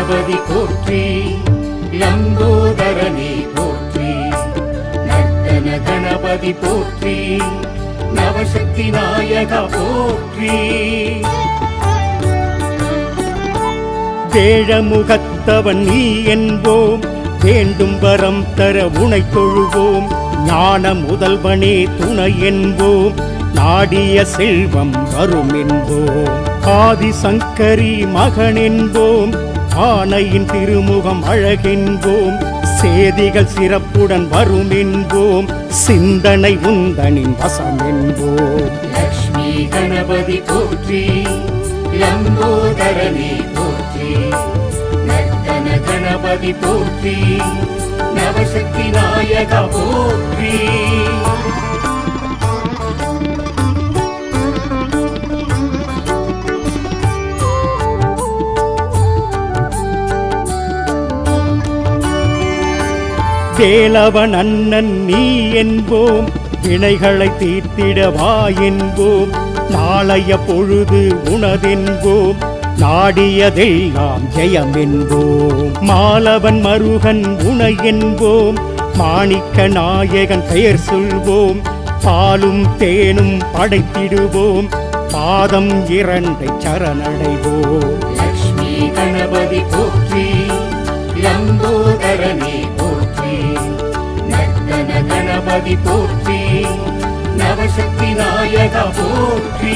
கணபதி போற்றி லம்போதரனே போற்றி நர்த்தன கணபதி போற்றி நவசக்தி நாயகா போற்றி வேழமுகத்தவன் நீ என்போம் வேண்டும் வரம் தர உனை தொழுவோம் ஞான முதல்வனே துணை என்போம் நாடிய செல்வம் வரும் என்போம் ஆதிசங்கரி மகன் என்போம் ஆனையின் திருமுகம் அழகென்போம் சேதிகள் சிறப்புடன் வரும் என்போம் சிந்தனை உந்தனின் வசம் என்போம் லக்ஷ்மி கணபதி போற்றி லம்போதரனே போற்றி நர்த்தன கணபதி போற்றி நவசக்தி நாயகா போற்றி வேலவன் அண்ணன் நீ என்போம் வினைகளை தீர்த்திட வா என்போம் நாளைய பொழுது உனதென்போம் நாடியதெல்லாம் ஜெயம் என்போம் மாலவன் மருகன் உனை என்போம் மாணிக்க நாயகன் பெயர் சொல்வோம் பாலும் தேனும் படைத்திடுவோம் பாதம் இரண்டை சரணடைவோம் லக்ஷ்மி கணபதி போற்றி லம்போதரனே போற்றி நர்த்தன கணபதி போற்றி நவசக்தி நாயகா போற்றி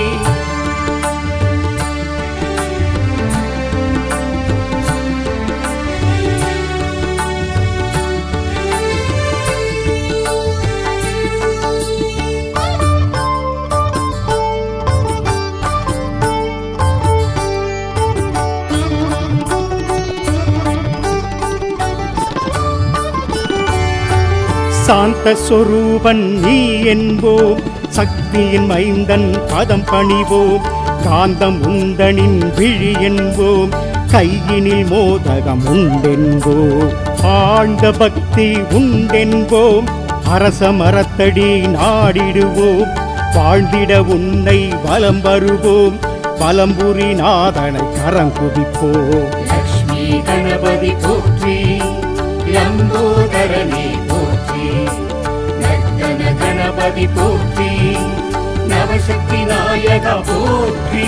சாந்த சொரூபன் நீ என்போம் சக்தியின் மைந்தன் பதம் பணிவோம் காந்தம் உந்தனின் விழி என்போம் கையினில் மோதகம் உண்டென்போம் ஆழ்ந்த பக்தி உண்டென்போம் அரச மரத்தடி நாடிடுவோம் வாழ்ந்திட உன்னை வலம் வருவோம் வலம்புரி நாதனை கரம் குதிப்போம் லக்ஷ்மி கணபதி போற்றி லம்போதரனே போற்றி நர்த்தன கணபதி போற்றி நவசக்தி நாயகா போற்றி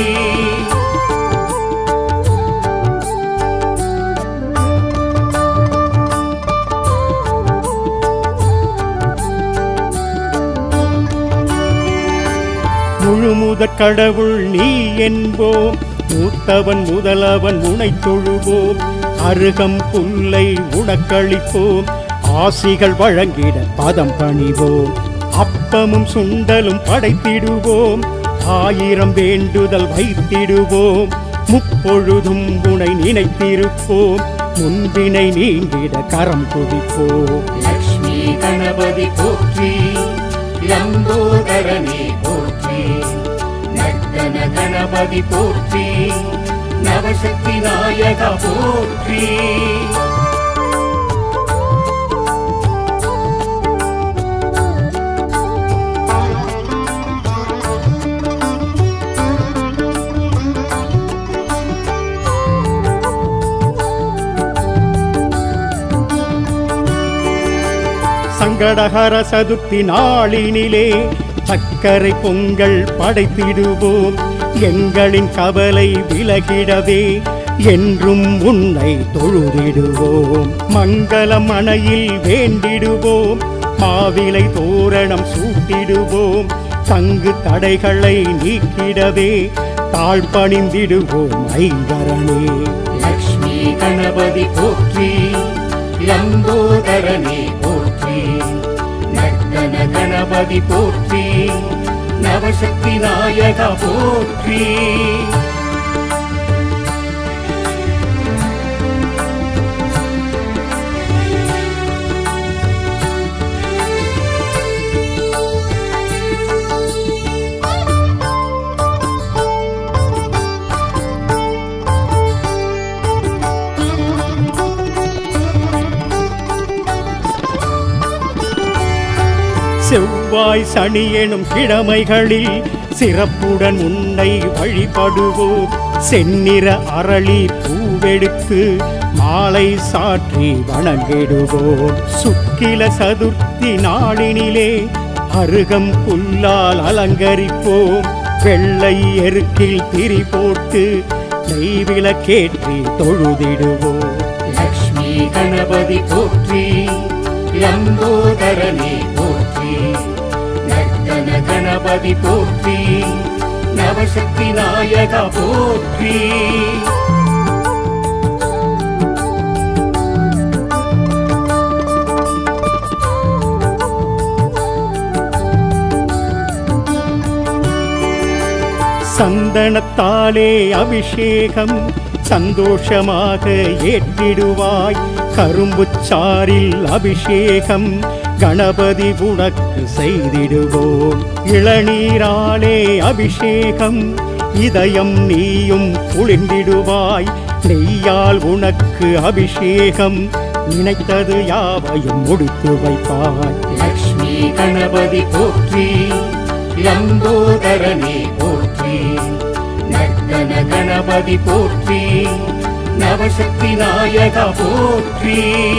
முழுமுதற் கடவுள் நீ என்போம் மூத்தவன் முதலவன் உனை தொழுவோம் அருகம் புல்லை உனக்களிப்போம் ஆசிகள் வழங்கிட பதம் பணிவோம் அப்பமும் சுண்டலும் படைத்திடுவோம் ஆயிரம் வேண்டுதல் வைத்திடுவோம் முப்பொழுதும் உனை நினைத்திருப்போம் முன்பினை நீங்கிட கரம் குதிப்போம் லக்ஷ்மி கணபதி போற்றி லம்போதரனே போற்றி நர்த்தன கணபதி போற்றி நவசக்தி நாயகா போற்றி சங்கடஹர சதுர்த்தி நாளினிலே சக்கரை பொங்கல் படைத்திடுவோம் எங்களின் கவலை விலகிடவே என்றும் உன்னை தொழுதிடுவோம் மங்களம் மனையில் வேண்டிடுவோம் மாவிலை தோரணம் சூட்டிடுவோம் தங்கு தடைகளை நீக்கிடவே தாழ் பணிந்திடுவோம் ஐங்கரனே லக்ஷ்மி கணபதி போற்றி லம்போதரனே போற்றி நர்த்தன கணபதி போற்றி நவசக்தி நாயகா போற்றி செவ்வாய் சனி எனும் கிழமைகளில் சிறப்புடன் உன்னை வழிபடுவோம் செந்நிற அரளி பூ பூவெடுத்து மாலை சாற்றி வணங்கிடுவோம் சுக்கில சதுர்த்தி நாளினிலே அருகம் புல்லால் அலங்கரிப்போம் வெள்ளை எருக்கில் திரி போட்டு நெய்விளக்கேற்றி தொழுதிடுவோம் லக்ஷ்மி கணபதி போற்றி லம்போதரனே போற்றி நர்த்தன கணபதி போற்றி நவசக்தி நாயகா போற்றி சந்தனத்தாலே அபிஷேகம் சந்தோஷமாக ஏற்றிடுவாய் கரும்புச்சாரில் அபிஷேகம் கணபதி உனக்கு செய்திடுவோம் இளநீராலே அபிஷேகம் இதயம் நீயும் குளிர்ந்திடுவாய் நெய்யால் உனக்கு அபிஷேகம் நினைத்தது யாவையும் முடித்து வைப்பாய் லக்ஷ்மி கணபதி போற்றி லம்போதரனே போற்றி நர்த்தன கணபதி போற்றி நவசக்தி நாயகா போற்றி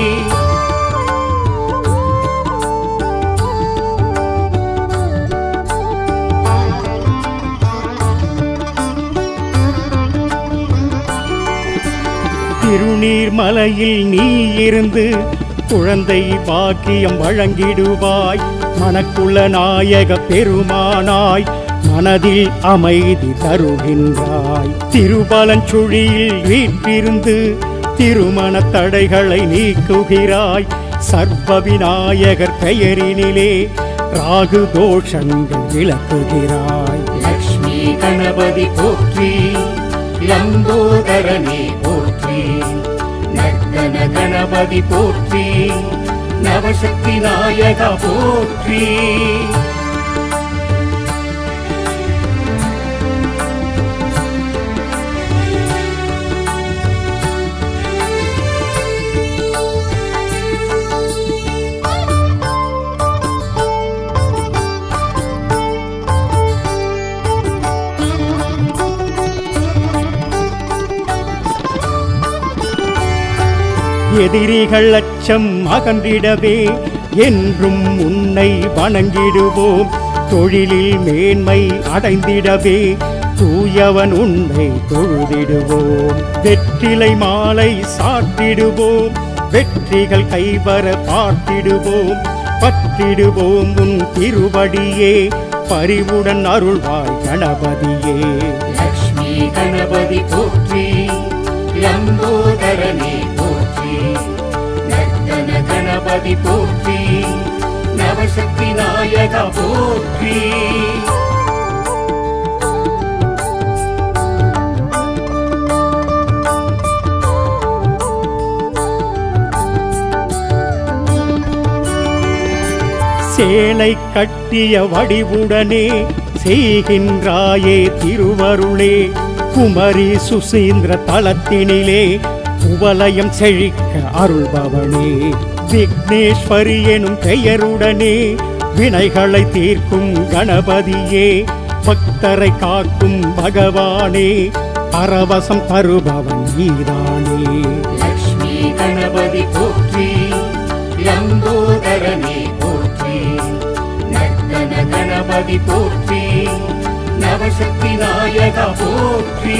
திருநீர்மலையில் நீ இருந்து குழந்தை பாக்கியம் வழங்கிடுவாய் மனக்குள்ள நாயக பெருமானாய் மனதில் அமைதி தருகின்றாய் திருபலஞ்சுழியில் வீற்றிருந்து திருமண தடைகளை நீக்குகிறாய் சர்வ விநாயகர் பெயரினிலே ராகு தோஷங்கள் விளக்குகிறாய் லக்ஷ்மி கணபதி போற்றி லம்போதரனே போற்றி நர்த்தன கணபதி போற்றி நவசக்தி நாயகா போற்றி எதிரிகள் அச்சம் அகன்றிடவே என்றும் உன்னை வணங்கிடுவோம் தொழிலில் மேன்மை அடைந்திடவே தூயவன் உன்னை தொழுதிடுவோம் வெற்றிலை மாலை சாட்டிடுவோம் வெற்றிகள் கைவர பார்த்திடுவோம் பற்றிடுவோம் உன் திருவடியே பரிவுடன் அருள்வாய் கணபதியே லக்ஷ்மி கணபதி போற்றி லம்போதரனே போற்றி நர்த்தன கணபதி போற்றி நவசக்தி நாயகா போற்றி சேலை கட்டிய வடிவுடனே செய்கின்றாயே திருவருளே குமரி சுசீந்திர தலத்தினிலே குவலயம் செழிக்க அருள்பவனே விக்னேஸ்வரி எனும் பெயருடனே வினைகளை தீர்க்கும் கணபதியே பக்தரை காக்கும் பகவானே பரவசம் தருபவன் நீதானே லக்ஷ்மி கணபதி போற்றி லம்போதரனே போற்றி நர்த்தன கணபதி போற்றி நவசக்தி நாயகா போற்றி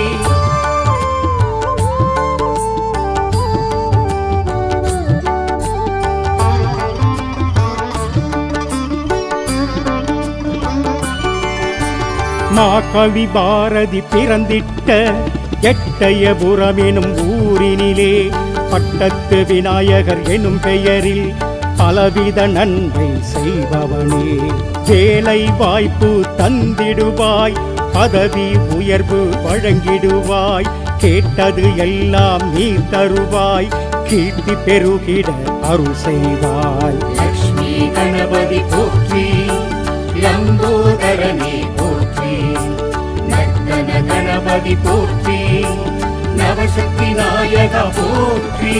மாகவி பாரதி பிறந்திட்ட எட்டயபுரம் எனும் ஊரினிலே பட்டத்து விநாயகர் எனும் பெயரில் பலவித நன்மை செய்பவனே வேலை வாய்ப்பு தந்திடுவாய் பதவி உயர்வு வழங்கிடுவாய் கேட்டது எல்லாம் நீ தருவாய் கீர்த்தி பெருகிட அருள் செய்வாய் லக்ஷ்மி கணபதி போற்றி லம்போதரனே போற்றி நர்த்தன கணபதி போற்றி நவசக்தி நாயகா போற்றி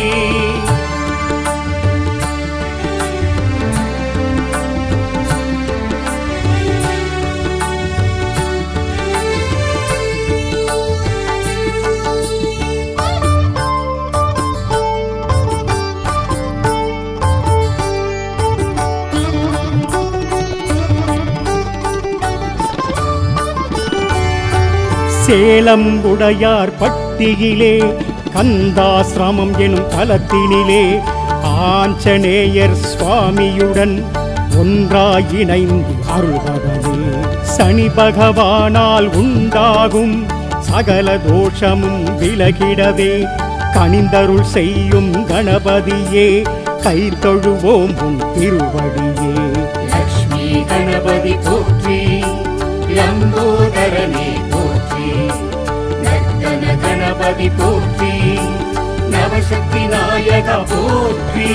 சேலம் உடையார் பட்டியிலே கந்தாசிரமம் எனும் தலத்தினிலே ஆஞ்சநேயர் சுவாமியுடன் ஒன்றாய் இணைந்து அருள்பவனே சனி பகவானால் உண்டாகும் சகல தோஷமும் விலகிடவே கனிந்தருள் செய்யும் கணபதியே கை தொழுவோம் உன் திருவடியே லக்ஷ்மி கணபதி போற்றி லம்போதரனே போற்றி நர்த்தன கணபதி போற்றி நவசக்தி நாயக போற்றி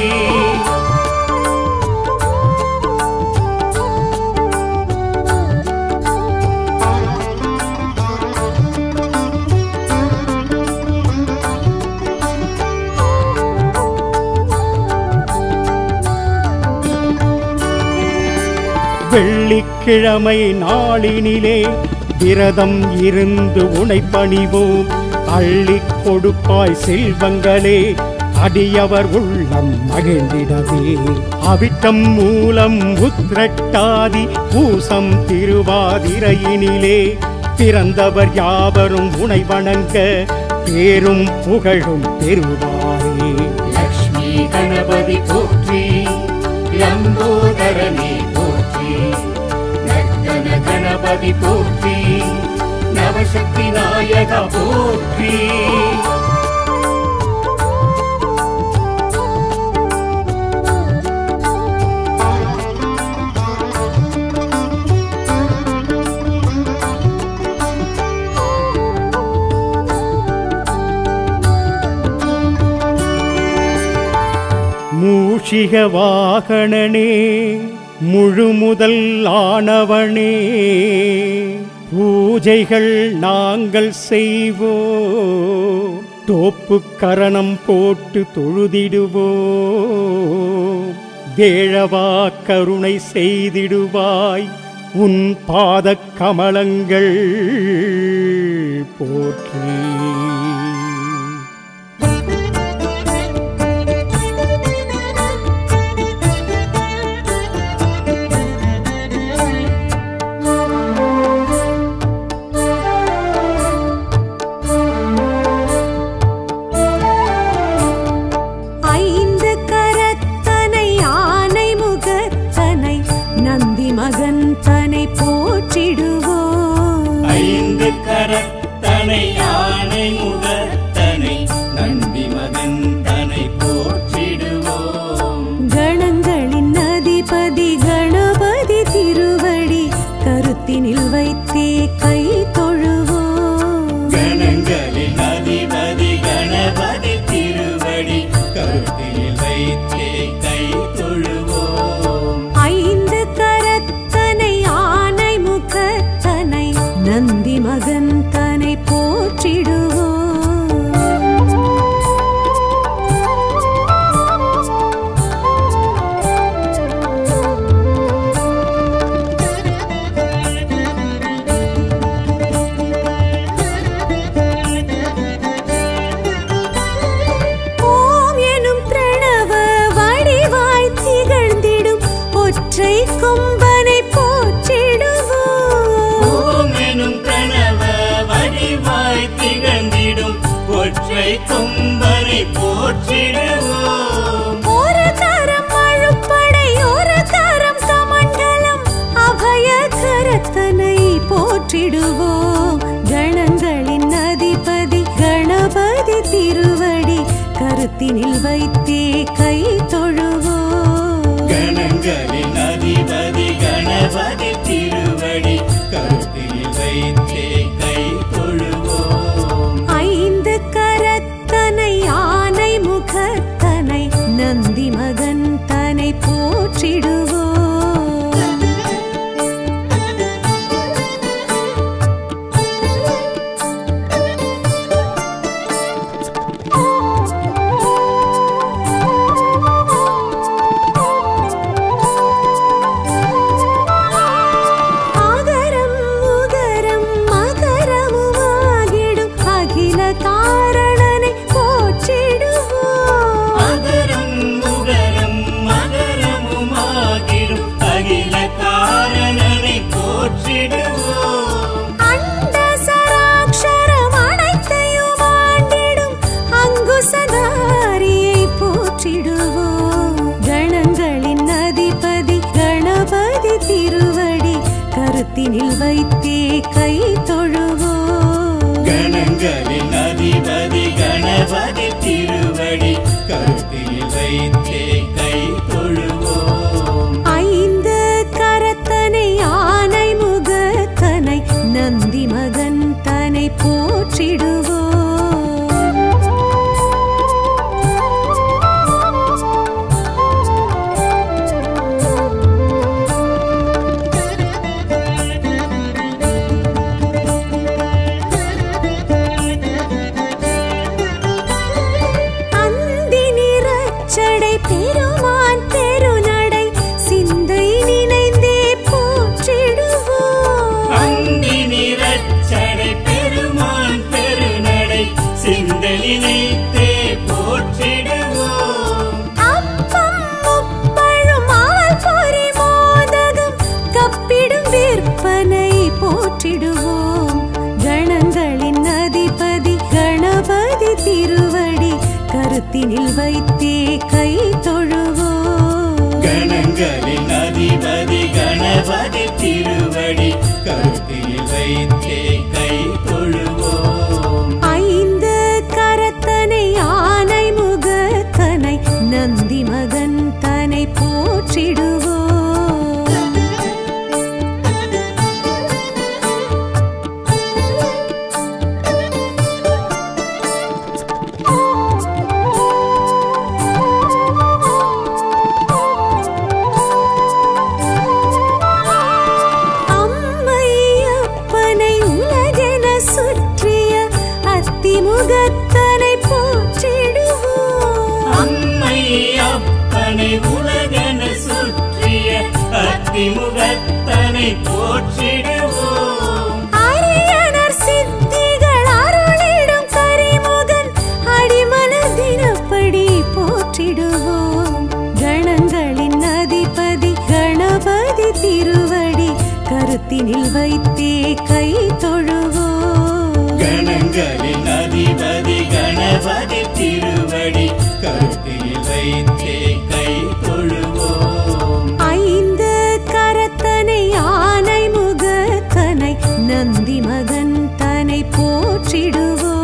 வெள்ளிக்கிழமை நாளினிலே விரதம் இருந்து உனை பணிவோம் அள்ளிக் கொடுப்பாய் செல்வங்களே அடியவர் உள்ளம் மகிழ்ந்திடவே அவிட்டம் மூலம் உத்ரட்டாதி பூசம் திருவாதிரையினிலே பிறந்தவர் யாவரும் உனை வணங்க பேரும் புகழும் பெறுவாரே லக்ஷ்மி கணபதி போற்றி லம்போதரனே போற்றி நர்த்தன கணபதி போற்றி நவசக்தி நாயக போற்றி மூஷிக வாகனனே முழு முதல் ஆனவனே பூஜைகள் நாங்கள் செய்வோம் தோப்பு கரணம் போட்டு தொழுதிடுவோம் வேழவா கருணை செய்திடுவாய் உன் பாதக் கமலங்கள் போற்றி ஐந்து கரத்தனை ஆனை முகத்தனை நந்தி மகன் தனை போற்றிடுவோம் ஐந்து கரத்தனை யானை முகத்தனை நந்தி மகன் தனை போற்றிடுவோம் கணங்களின் அதிபதி கணபதி திருவடி கருத்தினில் வைத்தே கை தொழுவோம் கணங்களின் அதிபதி கணபதி திருவடி கருத்தில் வைத்தே கை தொழுவோம் ஐந்து கரத்தனை ஆனை முகத்தனை நந்தி மகன் தனை போற்றிடுவோம் ஓம் எனும் பிரணவ வடிவாய் திகழ்ந்திடும் ஒற்றை கொம்பனை போற்றிடுவோம் ஓம் எனும் கணவ வடிவாய் திகழ்ந்திடும் ஒற்றை கொம்பனை போற்றிடுவோம் ஒரு கரம் அழுப்படை ஒரு கரம் சமண்டலம் அபய கரத்தனை போற்றிடுவோம் கணங்களின் அதிபதி கணபதி திருவடி கருத்தினில் வைத்தே கை தொழுவோம் கணங்களின் அதிபதி கணபதி திருவடி கருத்தில் வைத்தே கை தொழுவோம் ஐந்து கரத்தனை ஆனை முகத்தனை நந்தி மகன் தனை போற்றிடுவோம் ஆகரம் உகரம் மகரமுமாகிடும் அகில காரணனை போற்றிடுவோம் அகரம் முகரம் மகரமுமாகிடும் போற்றிடுவோம் கணங்களின் அதிபதி கணபதி திருவடி கருத்தினில் வைத்தே கை தொழுவோம் கணங்களின் அதிபதி கணபதி திருவடி கருத்தில் வைத்தே கை தொழுவோம் ஐந்து கரத்தனை ஆனை முகத்தனை நந்தி மகன் தனை போற்றிடுவோம் அந்தி நிறச்சடை பெருமான் பெருநடை சிந்தை நினைந்தே போற்றிடுவோம் அந்தி நிறச்சடை பெருமான் பெருநடை சிந்தனினைத்தே போற்றிடுவோம் அப்பம் முப்பழும் ஆள் பொறி மோதகம் கப்பிடும் விற்பனை போற்றிடுவோம் கணங்களின் அதிபதி கணபதி திருவடி கருத்தினில் வைத்தே கை தொழுவோம் கணங்களின் அதிபதி கணபதி திருவடி கருத்தில் வைத்தே கை தொழுவோம் ஐந்து கரத்தனை ஆனை முகத்தனை நந்தி மகன் தனை போற்றிடுவோம் அம்மையப்பனை உலகென சுற்றிய அத்திமுகத்தனை போற்றிடுவோம் அம்மை அப்பனை உலகன சுற்றிய அத்திமுகத்தனை போற்றிடுவோம் அரியனர் சித்திகள் அருளிடும் கரிமுகன் அடிமனதினப்படி போற்றிடுவோம் கணங்களின் அதிபதி கணபதி திருவடி கருத்தினில் வைத்தே கை தொழுவோம் கணங்களின் அதிபதி கணபதி திருவடி கருத்தில் வைத்தே கை தொழுவோம் ஐந்து கரத்தனை ஆனை முகத்தனை நந்தி மகன் தனை போற்றிடுவோம்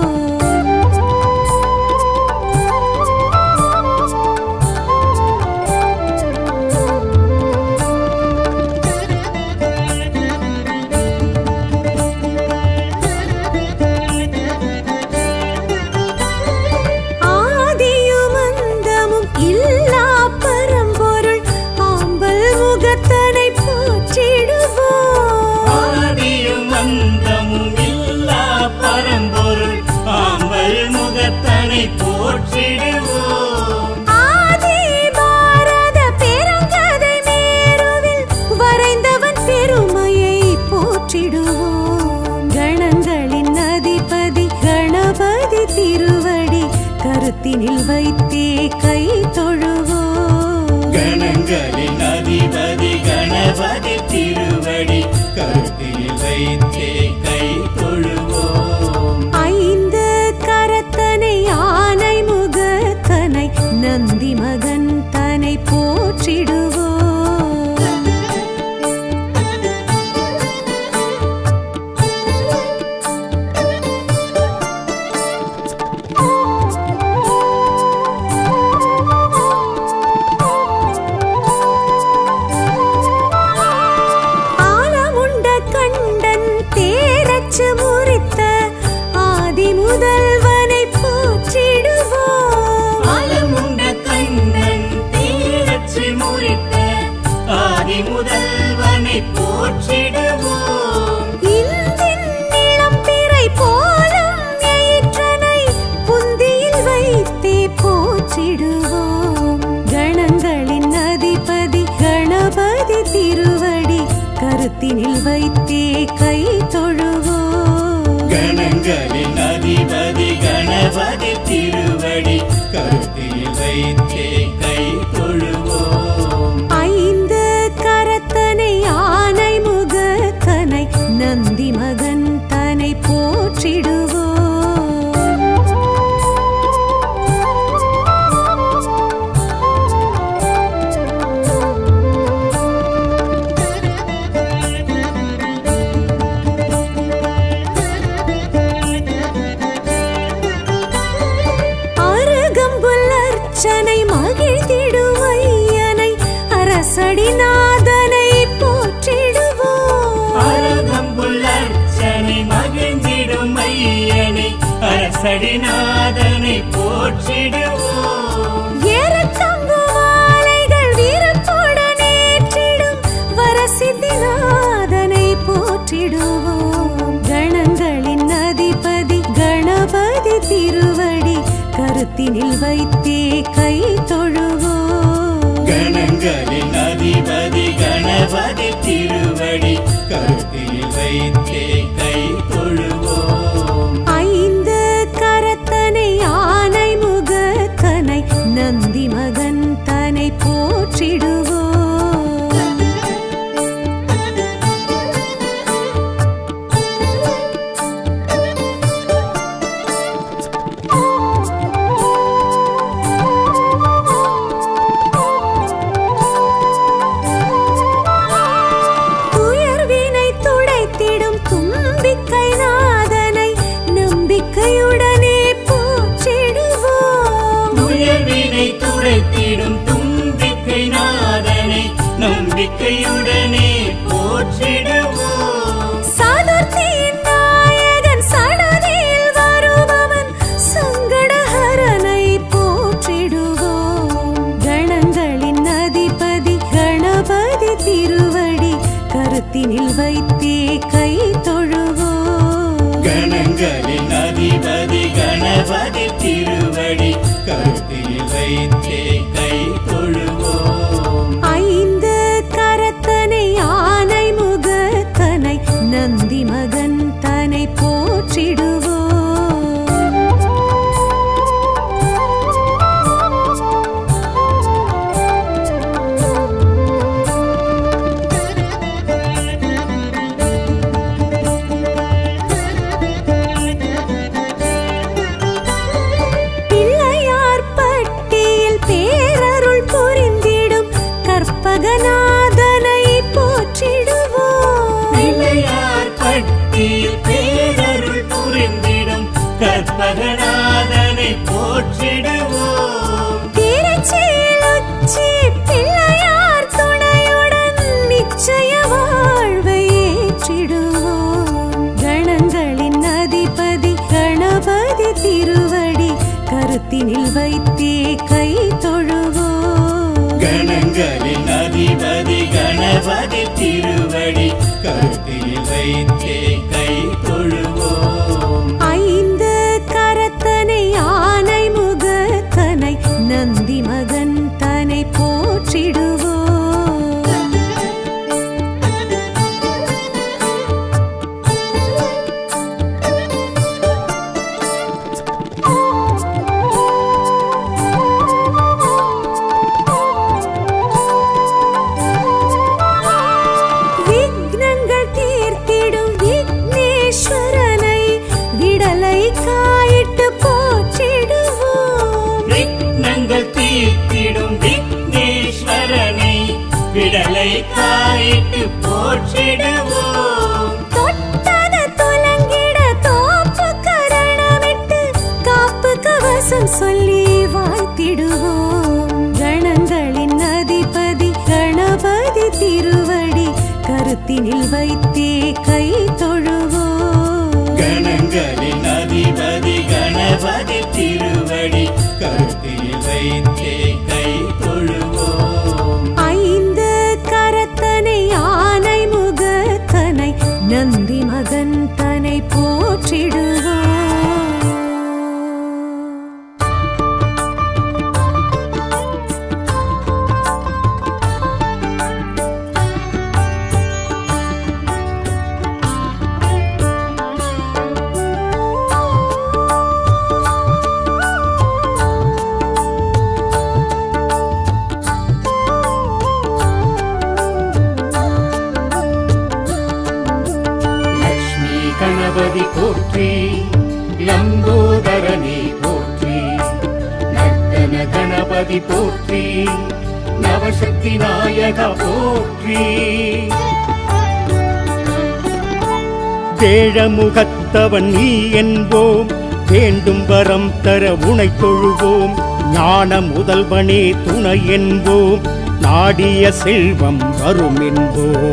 ஆதியும் அந்தமும் இல்லா பரம்பொருள் ஆம்பல் முகத்தனை போற்றிடுவோம் ஆதியும் அந்தமும் இல்லா பரம்பொருள் ஆம்பல் முகத்தனை போற்றிடுவோம் ஆதி பாரத பெருங்கதை மேருவில் வரைந்தவன் பெருமையை போற்றிடுவோம் கணங்களின் அதிபதி கணபதி திருவடி கருத்தினில் வைத்தே கை தொழுவோம் கணங்களின் அதிபதி கணபதி திருவடி கருத்தில் வைத்தே கை தொழுவோம் ஐந்து கரத்தனை ஆனை முகத்தனை நந்தி மகன் தனை போற்றிடுவோம் ஆலமுண்ட கண்டன் தேரச்சு முறித்த ஆதி முதல்வனை போற்றிடுவோம் ஆலமுண்ட கண்ணன் தீரச்சு முறித்த ஆதி முதல்வனை போற்றிடுவோம் இந்தின் நிலம் பிறை போலும் எயிற்றனை புந்தியில் வைத்தே போற்றிடுவோம் கணங்களின் அதிபதி கணபதி திருவடி கருத்தினில் வைத்தே கை தொழுவோம் கணங்களின் அதிபதி கணபதி திருவடி கருத்தில் வைத்தே கை தொழுவோம் ஐந்து கரத்தனை ஆனை முகத்தனை நந்தி மகன் தனை போற்றிடுவோம் அரசடிநாதனை போற்றிடுவோம் ஏறச்சங்கு மாலைகள் வீரத்துடன் ஏற்றிடும் வரசித்திநாதனை போற்றிடுவோம் கணங்களின் அதிபதி கணபதி திருவடி கருத்தினில் வைத்தே கை தொழுவோம் கணங்களின் அதிபதி கணபதி திருவடி கருத்தில் வைத்தே கை தொழுவோம் ஐந்து கரத்தனை யானை முகத்தனை நந்தி மகன் தனை போற்றிடுவோம் துயர்வினை துடைத்திடும் தும்பிக்கை நாதனை நம்பிக்கையுடனே போற்றிடுவோம் உயர்வினை துடைத்திடும் தும்பிக்கை நாதனை நம்பிக்கையுடனே போற்றிடுவோம் சாதுர்த்தியின் நாயகன் சடதியில் வருபவன் சங்கடஹரனை போற்றிடுவோம் கணங்களின் அதிபதி கணபதி திருவடி கருத்தினில் வைத்தே கை தொழுவோம் கணங்களின் அதிபதி கணபதி திருவடி கருத்தில் வைத்தே கை தொழுவோம் ஐந்து கரத்தனை யானை முகத்தனை நந்தி மகன் தனை போற்றிடுவோம் பிள்ளையார் பட்டியில் பேரருள் புரிந்திடும் கற்பகநாதனை போற்றிடுவோம் பிள்ளையார் பட்டியில் பேரருள் புரிந்திடும் கற்பகநாதனை போற்றிடுவோம் திருச்சியில் உச்சி பிள்ளையார் துணையுடன் நிச்சய வாழ்வை ஏற்றிடுவோம் கணங்களின் அதிபதி கணபதி திருவடி கருத்தினில் வைத்தே கை தொழுவோம் கணங்களின் அதிபதி கணபதி திருவடி கருத்தில் வைத்தே கை தொழுவோம் ஐந்து கரத்தனை யானை முகத்தனை நந்தி மகன் தனை போற்றிடுவோம் விக்னங்கள் தீர்த்திடும் விக்னேஸ்வரனை விடலை காயிட்டு போற்றிடுவோம் விக்னங்கள் தீர்த்திடும் விக்னேஸ்வரனை விடலை காயிட்டு போற்றிடுவோம் தொட்டது துலங்கிட தோப்பு கரணமிட்டு காப்பு கவசம் சொல்லி வாழ்த்திடுவோம் கணங்களின் அதிபதி கணபதி திருவடி கருத்தினில் வைத்தே கை தொழுவோம் கணங்களின் அதிபதி கணபதி திருவடி கருத்தில் வைத்தே கை தொழுவோம் ஐந்து கரத்தனை யானை முகத்தனை நந்தி மகன் தனை போற்றிடுவோம் லக்ஷ்மி கணபதி போற்றி லம்போதரனே போற்றி நர்த்தன கணபதி போற்றி நவசக்தி நாயக போற்றி வேழமுகத்தவன் நீ என்போம் வேண்டும் வரம் தர உனை தொழுவோம் ஞான முதல்வனே துணை என்போம் நாடிய செல்வம் வரும் என்போம்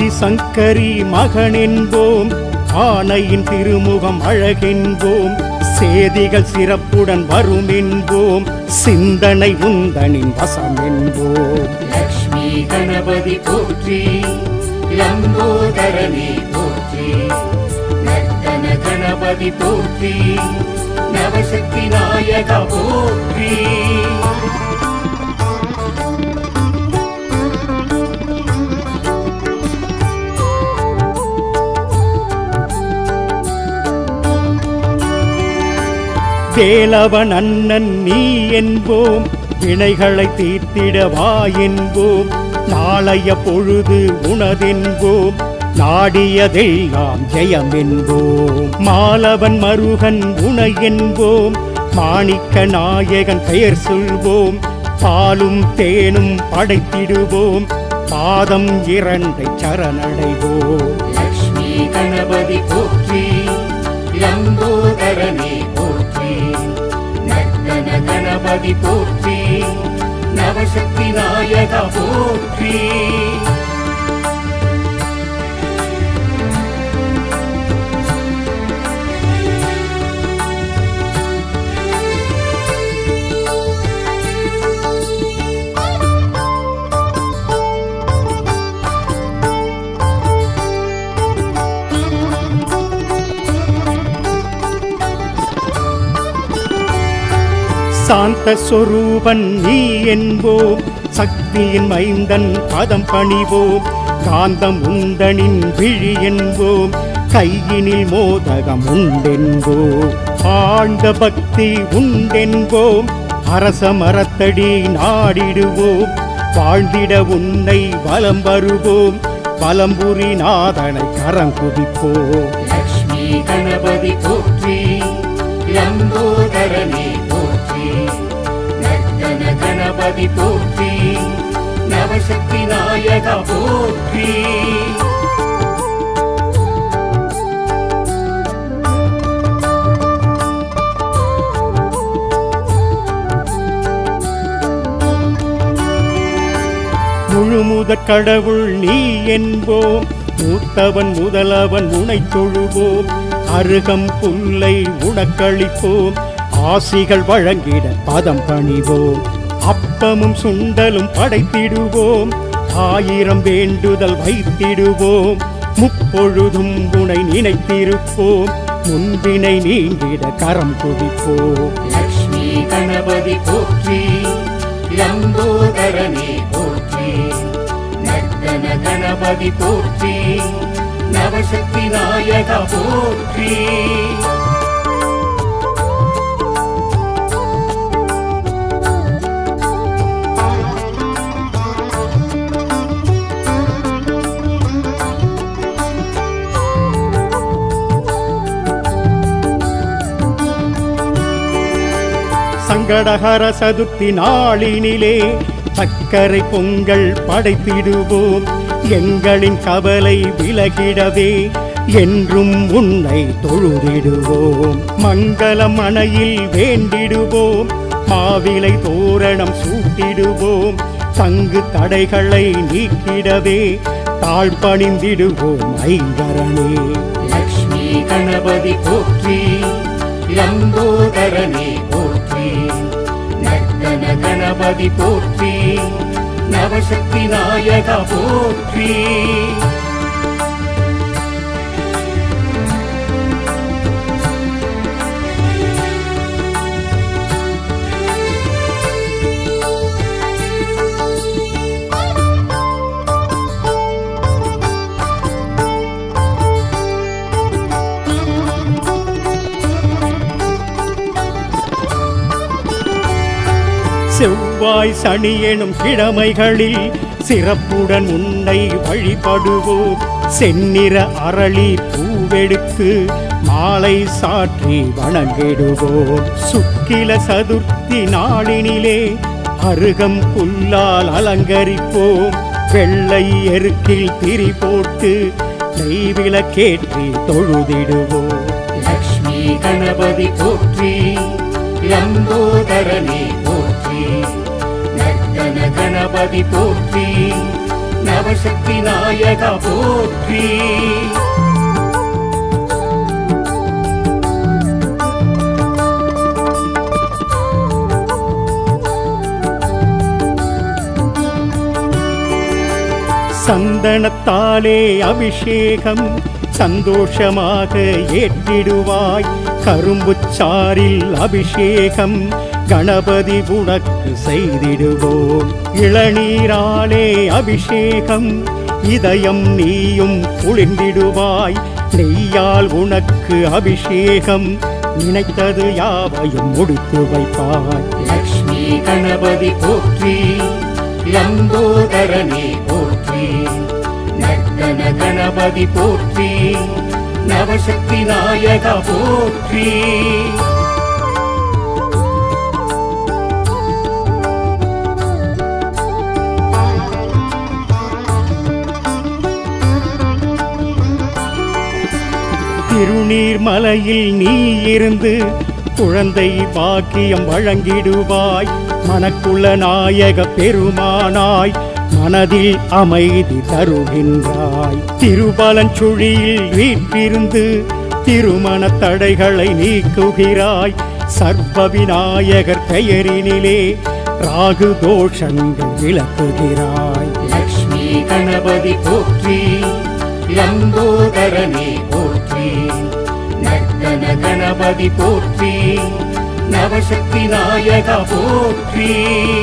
ஆதிசங்கரி மகன் என்போம் ஆனையின் திருமுகம் அழகென்போம் சேதிகள் சிறப்புடன் வரும் என்போம் சிந்தனை உந்தனின் வசம் என்போம் லக்ஷ்மி கணபதி போற்றி லம்போதரனே போற்றி நர்த்தன கணபதி போற்றி நவசக்தி நாயக போற்றி வேலவன் அண்ணன் நீ என்போம் வினைகளை தீர்த்திட வா என்போம் நாளைய பொழுது உனதென்போம் நாடியதெல்லாம் ஜெயம் என்போம் மாலவன் மருகன் உனை என்போம் மாணிக்க நாயகன் பெயர் சொல்வோம் பாலும் தேனும் படைத்திடுவோம் பாதம் இரண்டை சரணடைவோம் லக்ஷ்மி கணபதி போற்றி லம்போதரனே போற்றி நர்த்தன கணபதி போற்றி நவசக்தி நாயக போற்றி சாந்த சொரூபன் நீ என்போம் சக்தியின் மைந்தன் பதம் பணிவோம் காந்தம் உந்தனின் விழி என்போம் கையினில் மோதகம் உண்டென்போம் ஆழ்ந்த பக்தி உண்டென்போம் அரச மரத்தடி நாடிடுவோம் வாழ்ந்திட உன்னை வலம் வருவோம் வலம்புரி நாதனை கரம் குதிப்போம் லக்ஷ்மி கணபதி போற்றி லம்போதரனே போற்றி நர்த்தன கணபதி போற்றி நவசக்தி நாயக போற்றி முழுமுதற் கடவுள் நீ என்போம் மூத்தவன் முதலவன் உனைத் தொழுவோம் அருகம் புல்லை உனக்களிப்போம் ஆசிகள் வழங்கிட பதம் பணிவோம் அப்பமும் சுண்டலும் படைத்திடுவோம் ஆயிரம் வேண்டுதல் வைத்திடுவோம் முப்பொழுதும் உனை நினைத்திருப்போம் முன்பினை நீங்கிட கரம் குவிப்போம் லக்ஷ்மி கணபதி போற்றி லம்போதரனே போற்றி நர்த்தன கணபதி போற்றி நவசக்தி நாயக போற்றி சங்கடஹர சதுர்த்தி நாளினிலே சக்கரை பொங்கல் படைத்திடுவோம் எங்களின் கவலை விலகிடவே என்றும் உன்னை தொழுதிடுவோம் மங்கள மனையில் வேண்டிடுவோம் மாவிலை தோரணம் சூட்டிடுவோம் தங்கு தடைகளை நீக்கிடவே தாழ் பணிந்திடுவோம் ஐங்கரனே லக்ஷ்மி கணபதி போற்றி லம்போதரனே போற்றி நர்த்தன கணபதி போற்றி நவசக்தி நாயக போற்றி செவ்வாய் சனி எனும் கிழமைகளில் சிறப்புடன் உன்னை வழிபடுவோம் செந்நிற அரளி பூவெடுத்து மாலை சாற்றி வணங்கிடுவோம் சுக்கில சதுர்த்தி நாளினிலே அருகம் புல்லால் அலங்கரிப்போம் வெள்ளை எருக்கில் திரி போட்டு நெய்விளக்கேற்றி தொழுதிடுவோம் லக்ஷ்மி கணபதி போற்றி லம்போதரனே போற்றி நர்த்தன கணபதி போற்றி நவசக்தி நாயக போற்றி சந்தனத்தாலே அபிஷேகம் சந்தோஷமாக ஏற்றிடுவாய் கரும்புச்சாரில் அபிஷேகம் கணபதி உனக்கு செய்திடுவோம் இளநீராலே அபிஷேகம் இதயம் நீயும் குளிர்ந்திடுவாய் நெய்யால் உனக்கு அபிஷேகம் நினைத்தது யாவையும் முடித்து வைப்பாய் லக்ஷ்மி கணபதி போற்றி லம்போதரனே போற்றி நர்த்தன கணபதி போற்றி நவசக்தி நாயகா போற்றி திருநீர்மலையில் நீ இருந்து குழந்தை பாக்கியம் வழங்கிடுவாய் மனக்குள்ள நாயக பெருமானாய் மனதில் அமைதி தருகின்றாய் திருபலஞ்சுழியில் வீற்றிருந்து திருமண தடைகளை நீக்குகிறாய் சர்வ விநாயகர் பெயரினிலே ராகு தோஷங்கள் விளக்குகிறாய் லக்ஷ்மி கணபதி போற்றி லம்போதரனே போற்றி நர்த்தன கணபதி போற்றி நவசக்தி நாயகா போற்றி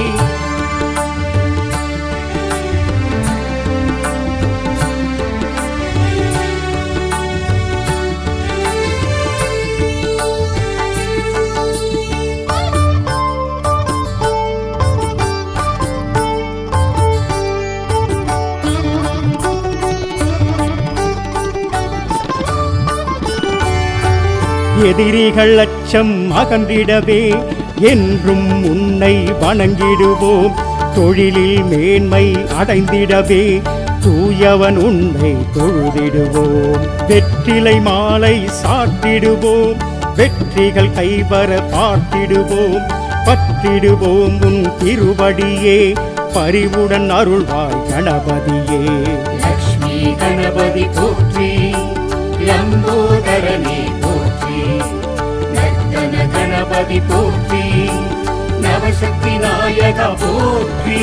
எதிரிகள் அச்சம் அகன்றிடவே என்றும் உன்னை வணங்கிடுவோம் தொழிலில் மேன்மை அடைந்திடவே தூயவன் உன்னை தொழுதிடுவோம் வெற்றிலை மாலை சாத்திடுவோம் வெற்றிகள் கைவர பார்த்திடுவோம் பற்றிடுவோம் உன் திருவடியே பரிவுடன் அருள்வாய் கணபதியே லக்ஷ்மி கணபதி போற்றி லம்போதரனே போற்றி நர்த்தன கணபதி போற்றி நவசக்தி நாயகா போற்றி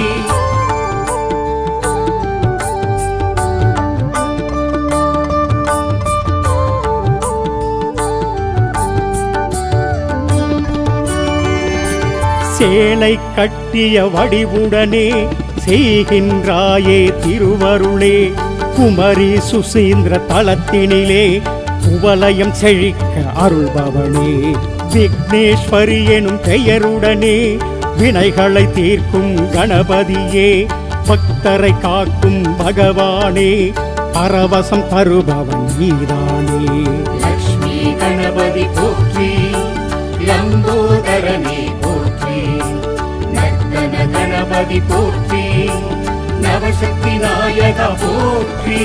சேலை கட்டிய வடிவுடனே செய்கின்றாயே திருவருளே குமரி சுசீந்திர தலத்தினிலே குவலயம் செழிக்க அருள்பவனே விக்னேஸ்வரி எனும் பெயருடனே வினைகளை தீர்க்கும் கணபதியே பக்தரை காக்கும் பகவானே பரவசம் தருபவன் நீதானே லக்ஷ்மி கணபதி போற்றி லம்போதரனே போற்றி நர்த்தன கணபதி போற்றி நவசக்தி நாயகா போற்றி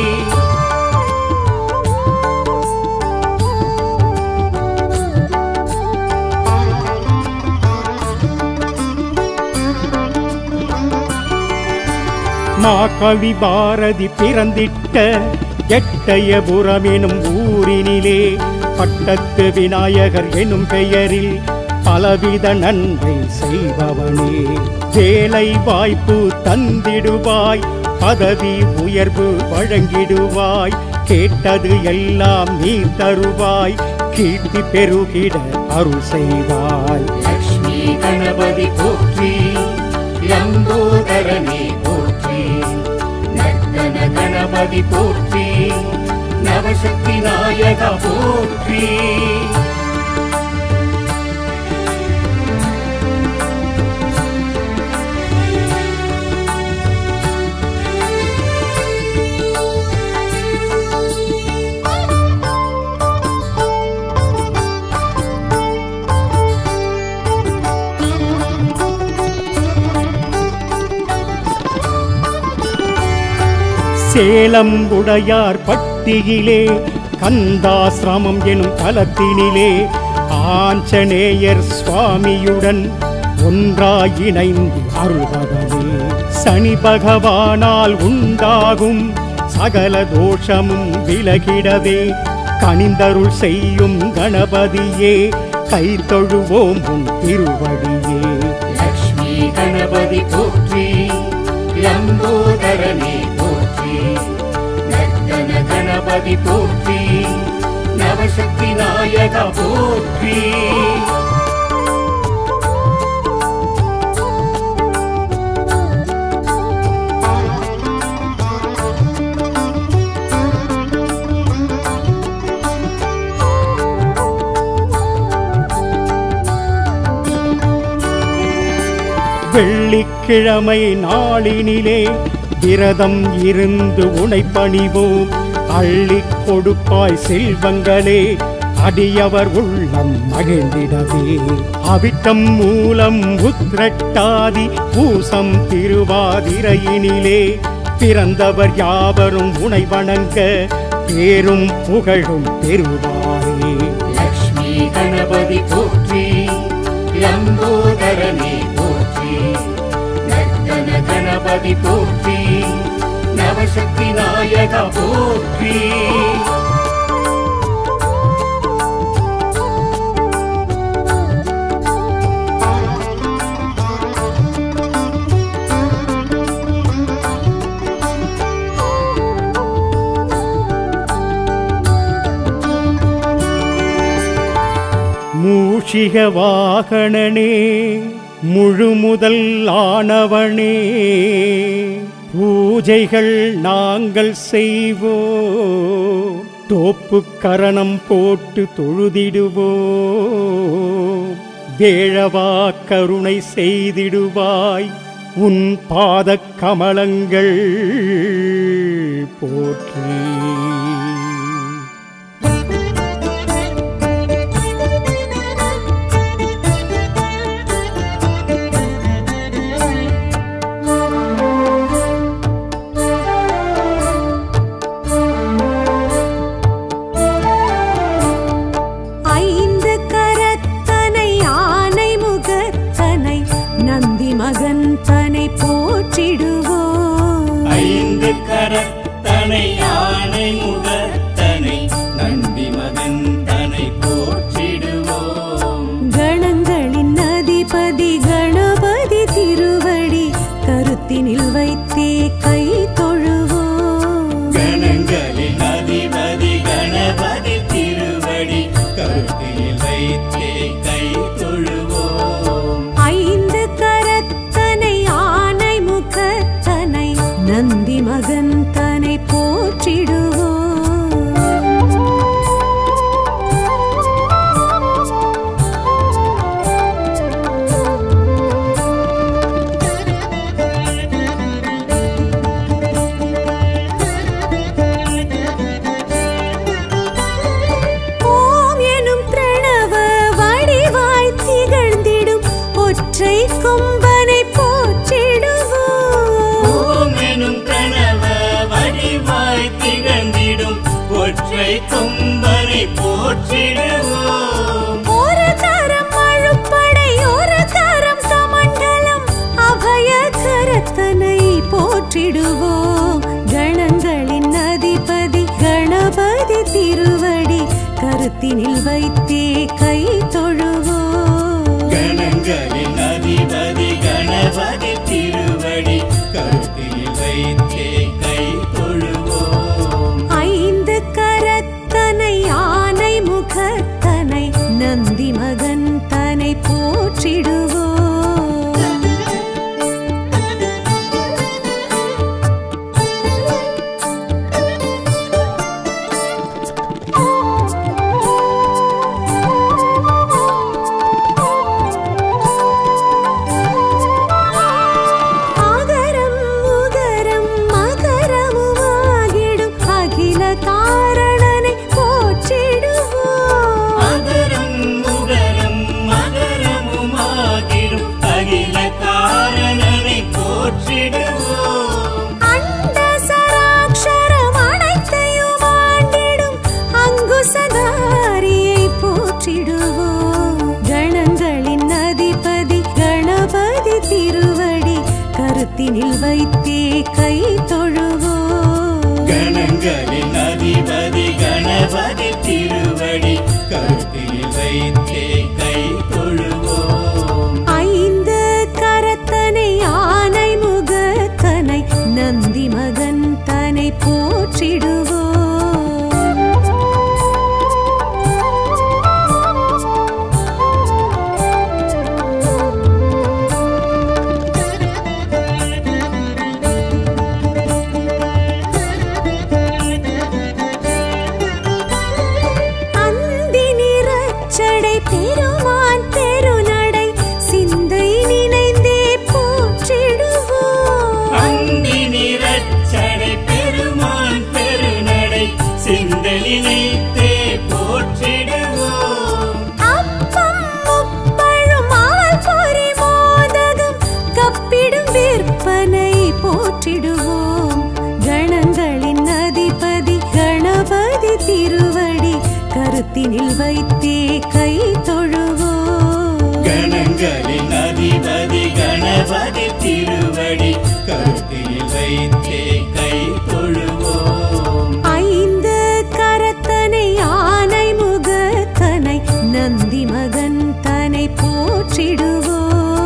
மாகவி பாரதி பிறந்திட்ட எட்டயபுரம் எனும் ஊரினிலே பட்டத்து விநாயகர் எனும் பெயரில் பலவித நன்மை செய்பவனே வேலை வாய்ப்பு தந்திடுவாய் பதவி உயர்வு வழங்கிடுவாய் கேட்டது எல்லாம் நீ தருவாய் கீர்த்தி பெருகிட அருள் செய்வாய் லக்ஷ்மி கணபதி போற்றி லம்போதரனே போற்றி நர்த்தன கணபதி போற்றி நவசக்தி நாயகா போற்றி சேலம் உடையார் பட்டியிலே கந்தாசிரமம் எனும் தலத்தினிலே ஆஞ்சநேயர் சுவாமியுடன் ஒன்றாய் இணைந்து அருள்பவனே சனி பகவானால் உண்டாகும் சகல தோஷமும் விலகிடவே கனிந்தருள் செய்யும் கணபதியே கை தொழுவோம் உன் திருவடியே லக்ஷ்மி கணபதி போற்றி லம்போதரனே கணபதி போற்றி நவசக்தி நாயகா போற்றி வெள்ளிக்கிழமை நாளினிலே விரதம் இருந்து உனை பணிவோம் அள்ளிக் கொடுப்பாய் செல்வங்களே அடியவர் உள்ளம் மகிழ்ந்திடவே அவிட்டம் மூலம் உத்ரட்டாதி பூசம் திருவாதிரையினிலே பிறந்தவர் யாவரும் உனை வணங்க பேரும் புகழும் பெறுவாரே லக்ஷ்மி கணபதி போற்றி லம்போதரனே போற்றி நர்த்தன கணபதி போற்றி நவசக்தி நாயகா போற்றி மூஷிக வாகனனே முழுமுதல் ஆனவனே பூஜைகள் நாங்கள் செய்வோம் தோப்பு கரணம் போட்டு தொழுதிடுவோம் வேழவா கருணை செய்திடுவாய் உன் பாதக் கமலங்கள் போற்றி ஐந்து கரத்தனை ஆனை முகத்தனை நந்தி மகன் தனை போற்றிடுவோம் ஐந்து கரத்தனை யானை முகத்தனை நந்தி மகன் தனை போற்றிடுவோம் கணங்களின் அதிபதி கணபதி திருவடி கருத்தினில் வைத்தே கை தொழுவோம் கணங்களின் அதிபதி கணபதி திருவடி கருத்தில் வைத்தே கை தொழுவோம் ஐந்து கரத்தனை ஆனை முகத்தனை நந்தி மகன் தனை போற்றிடுவோம் ஓம் எனும் பிரணவ வடிவாய் திகழ்ந்திடும் ஒற்றை கொம்பனை போற்றிடுவோம் ஓம் எனும் கணவ வடிவாய் திகழ்ந்திடும் ஒற்றை கொம்பனை போற்றிடுவோம் ஒரு கரம் அழுப்படை ஒரு கரம் சமண்டலம் அபய கரத்தனை போற்றிடுவோம் கணங்களின் அதிபதி கணபதி திருவடி கருத்தினில் வைத்தே கை தொழுவோம் கணங்களின் அதிபதி கணபதி திருவடி கருத்தில் வைத்தே கை தொழுவோம் ஐந்து கரத்தனை ஆனை முகத்தனை நந்தி மகன் தனை போற்றிடுவோம் ஆகரம் உகரம் மகரமுமாகிடும் அகில காரணனை போற்றிடுவோம் அகரம் உகரம் மகரமுமாகிடும் அகில காரணனை போற்றிடுவோம் அண்ட சராட்சரம் அனைத்தையும் ஆண்டிடும் அங்குசதாரியை போற்றிடுவோம் கணங்களின் அதிபதி கணபதி திருவடி கருத்தினில் வைத்தே கை தொழுவோம் கணங்களின் அதிபதி கணபதி திருவடி கருத்தில் வைத்தே கை தொழுவோம் ஐந்து கரத்தனை ஆனை முகத்தனை நந்தி மகன் தனை போற்றிடுவோம் கருத்தினில் வைத்தே கை தொழுவோம் கணங்களின் அதிபதி கணபதி திருவடி கருத்தில் வைத்தே கை தொழுவோம் ஐந்து கரத்தனை ஆனை முகத்தனை நந்தி மகன் தனை போற்றிடுவோம்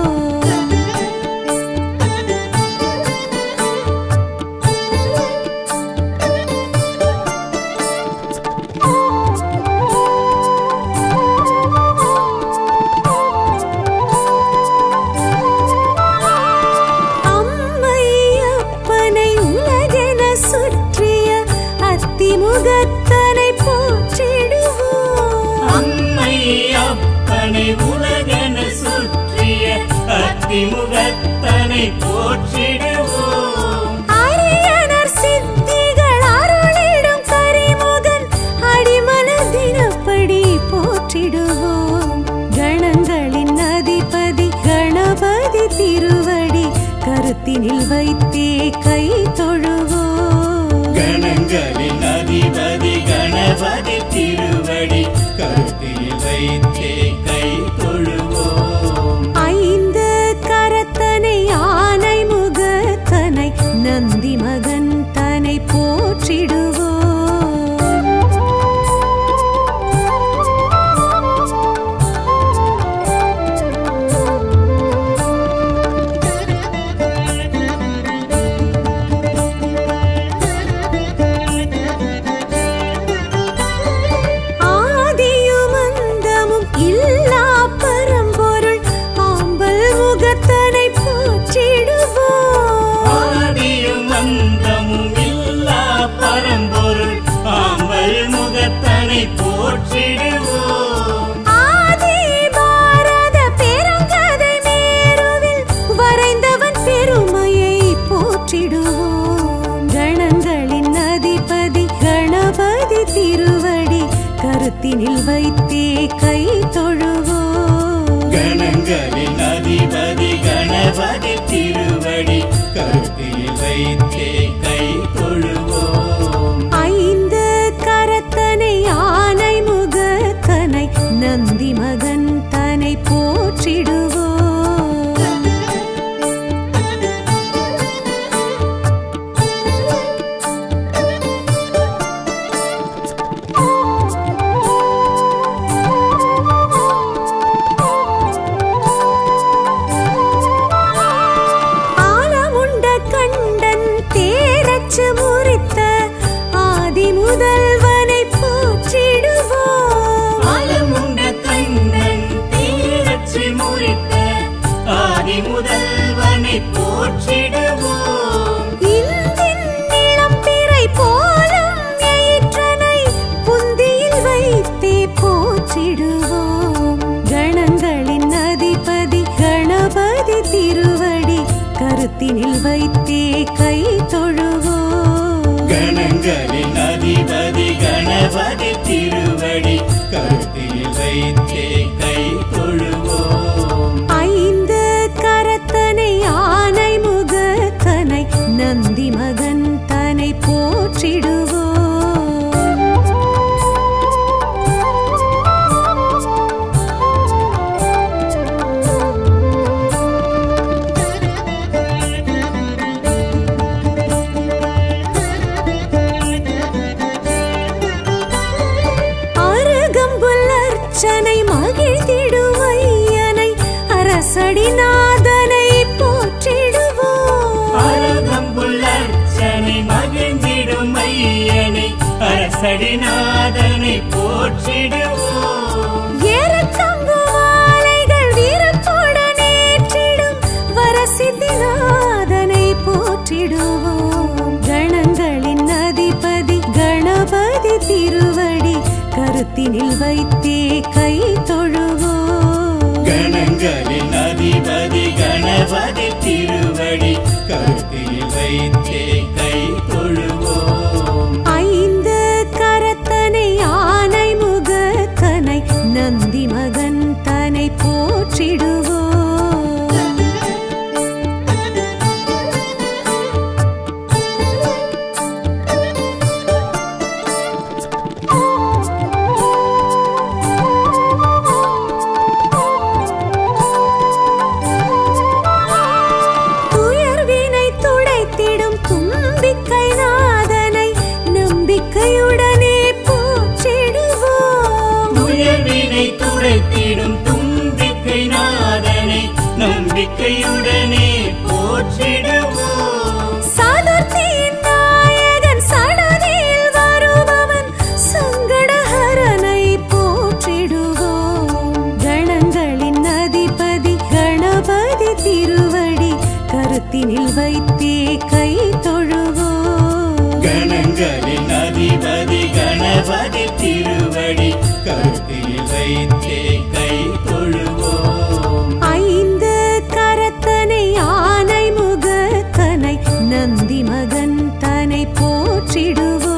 அம்மையப்பனை உலகென சுற்றிய அத்திமுகத்தனை போற்றிடுவோம் அம்மை அப்பனை உலகென சுற்றிய அத்திமுகத்தனை போற்றிடுவோம் அரியனர் சித்திகள் அருளிடும் கரிமுகன் அடிமனதினப்படி போற்றிடுவோம் கணங்களின் அதிபதி கணபதி திருவடி கருத்தினில் வைத்தே கை தொழுவோம் கணங்களின் அதிபதி கணபதி திருவடி கருத்தில் வைத்தே கை தொழுவோம் ஐந்து கரத்தனை ஆனை முகத்தனை நந்தி மகன் தனை போற்றிடுவோம் ஆதியும் அந்தமும் இல்லா பரம்பொருள் ஆம்பல் முகத்தனை போற்றிடுவோம் ஆதியும் அந்தமும் இல்லா பரம்பொருள் ஆம்பல் முகத்தனை போற்றிடுவோம் ஆதி பாரத பெருங்கதை மேருவில் வரைந்தவன் பெருமையை போற்றிடுவோம் கணங்களின் அதிபதி கணபதி திருவடி கருத்தினில் வைத்தே கை தொழுவோம் கணங்களின் அதிபதி கணபதி திருவடி கருத்தில் வைத்தே கை தொழுவோம் ஐந்து கரத்தனை ஆனை முகத்தனை நந்தி மகன் தனை போற்றிடுவோம் ஆலமுண்ட கண்டன் தேரச்சு முறித்த ஆதி முதல்வனை போற்றிடுவோம் ஆலமுண்ட கண்ணன் தீரச்சி முறித்த ஆதி முதல்வனை போற்றிடுவோம் இந்தின் இளம்பிறை போலும் எயிற்றனை புந்தியில் வைத்தே போற்றிடுவோம் கணங்களின் அதிபதி கணபதி திருவடி கருத்தினில் வைத்தே கை தொழுவோம் கணங்களின் அதிபதி கணபதி திருவடி கருத்தில் வைத்தே கை தொழுவோம் ஐந்து கரத்தனை ஆனை முகத்தனை நந்தி மகன் தனை போற்றிடுவோம் அருகம்புல் அர்ச்சனை மகிழ்ந்திடும் ஐயனை அரசடிநாதனை போற்றிடுவோம் அருகம்புல்லர்ச்சனை மகிழ்ந்திடும் ஐயனை அரசடிநாதனை போற்றிடுவோம் ஏறத்தம்பு மாலைகள் வீரத்துடன் ஏற்றிடும் வரசித்திநாதனை போற்றிடுவோம் கணங்களின் அதிபதி கணபதி திருவடி கருத்தினில் வைத்தே கை தொழுவோம் கணங்களின் அதிபதி கணபதி திருவடி கருத்தில் வைத்தே கை தொழுவோம் ஐந்து கரத்தனை ஆனை முகத்தனை நந்தி மகன் தனை போற்றிடுவோம் நம்பிக்கையுடனே போற்றிடுவோம் சாதுர்த்தியின் நாயகன் சடதியில் வருபவன் சங்கடஹரனை போற்றிடுவோம் கணங்களின் அதிபதி கணபதி திருவடி கருத்தினில் வைத்தே கை தொழுவோம் கணங்களின் அதிபதி கணபதி திருவடி கருத்தில் வைத்தே கை தொழுவோம் ஐந்து கரத்தனை ஆனை முகத்தனை நந்தி மகன் தனை போற்றிடுவோம்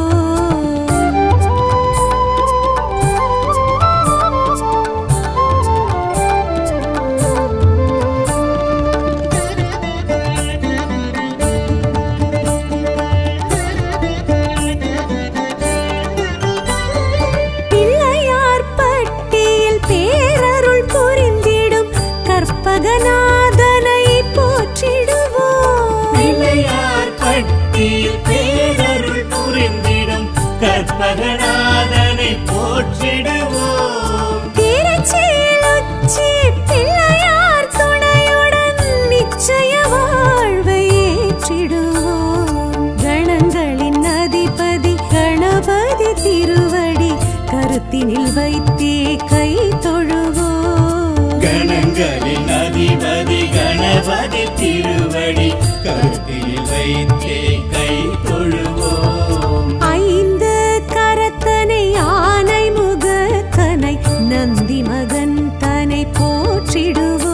பிள்ளையார் பட்டியில் பேரருள் புரிந்திடும் கற்பகநாதனை போற்றிடுவோம் பிள்ளையார் பட்டியில் பேரருள் புரிந்திடும் கற்பகநாதனை போற்றிடுவோம் திருச்சியில் உச்சி பிள்ளையார் துணையுடன் நிச்சய வாழ்வை ஏற்றிடுவோம் கணங்களின் அதிபதி கணபதி திருவடி கருத்தினில் வைத்தே கை தொழுவோம் கணங்களின் அதிபதி கணபதி திருவடி கருத்தில் வைத்தே கை தொழுவோம் ஐந்து கரத்தனை ஆனை முகத்தனை நந்தி மகன் தனை போற்றிடுவோம்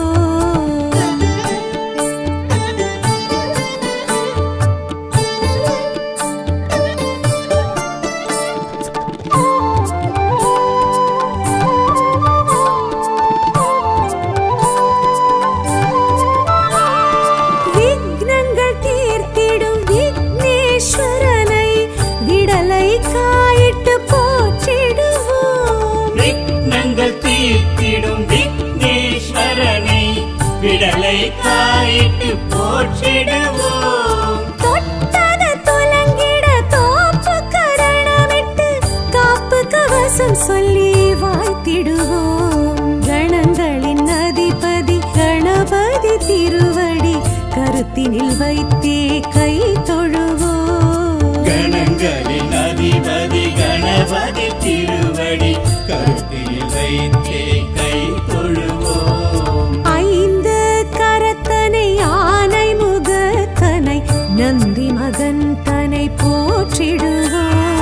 விக்னங்கள் தீர்த்திடும் விக்னேஸ்வரனை விடலை காயிட்டு போற்றிடுவோம் விக்னங்கள் தீர்த்திடும் விக்னேஸ்வரனை விடலை காயிட்டு போற்றிடுவோம் தொட்டது துலங்கிட தோப்பு கரணமிட்டு காப்பு கவசம் சொல்லி வாழ்த்திடுவோம் கணங்களின் அதிபதி கணபதி திருவடி கருத்தினில் வைத்தே கை தொழுவோம் கணங்களின் அதிபதி கணபதி திருவடி கருத்தில் வைத்தே கை தொழுவோம் ஐந்து கரத்தனை ஆனை முகத்தனை நந்தி மகன் தனை போற்றிடுவோம்